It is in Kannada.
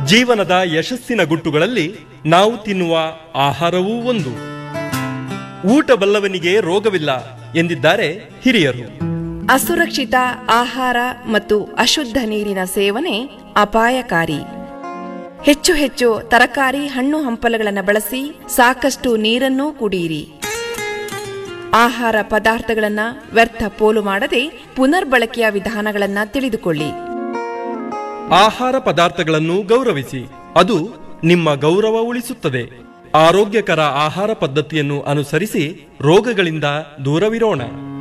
ಜೀವನದ ಯಶಸ್ಸಿನ ಗುಟ್ಟುಗಳಲ್ಲಿ ನಾವು ತಿನ್ನುವ ಆಹಾರವೂ ಒಂದು ಊಟ ಬಲ್ಲವನಿಗೆ ರೋಗವಿಲ್ಲ ಎಂದಿದ್ದಾರೆ ಹಿರಿಯರು ಅಸುರಕ್ಷಿತ ಆಹಾರ ಮತ್ತು ಅಶುದ್ಧ ನೀರಿನ ಸೇವನೆ ಅಪಾಯಕಾರಿ ಹೆಚ್ಚು ಹೆಚ್ಚು ತರಕಾರಿ ಹಣ್ಣು ಹಂಪಲುಗಳನ್ನು ಬಳಸಿ ಸಾಕಷ್ಟು ನೀರನ್ನೂ ಕುಡಿಯಿರಿ ಆಹಾರ ಪದಾರ್ಥಗಳನ್ನು ವ್ಯರ್ಥ ಪೋಲು ಮಾಡದೆ ಪುನರ್ಬಳಕೆಯ ವಿಧಾನಗಳನ್ನು ತಿಳಿದುಕೊಳ್ಳಿ ಆಹಾರ ಪದಾರ್ಥಗಳನ್ನು ಗೌರವಿಸಿ ಅದು ನಿಮ್ಮ ಗೌರವ ಉಳಿಸುತ್ತದೆ ಆರೋಗ್ಯಕರ ಆಹಾರ ಪದ್ಧತಿಯನ್ನು ಅನುಸರಿಸಿ ರೋಗಗಳಿಂದ ದೂರವಿರೋಣ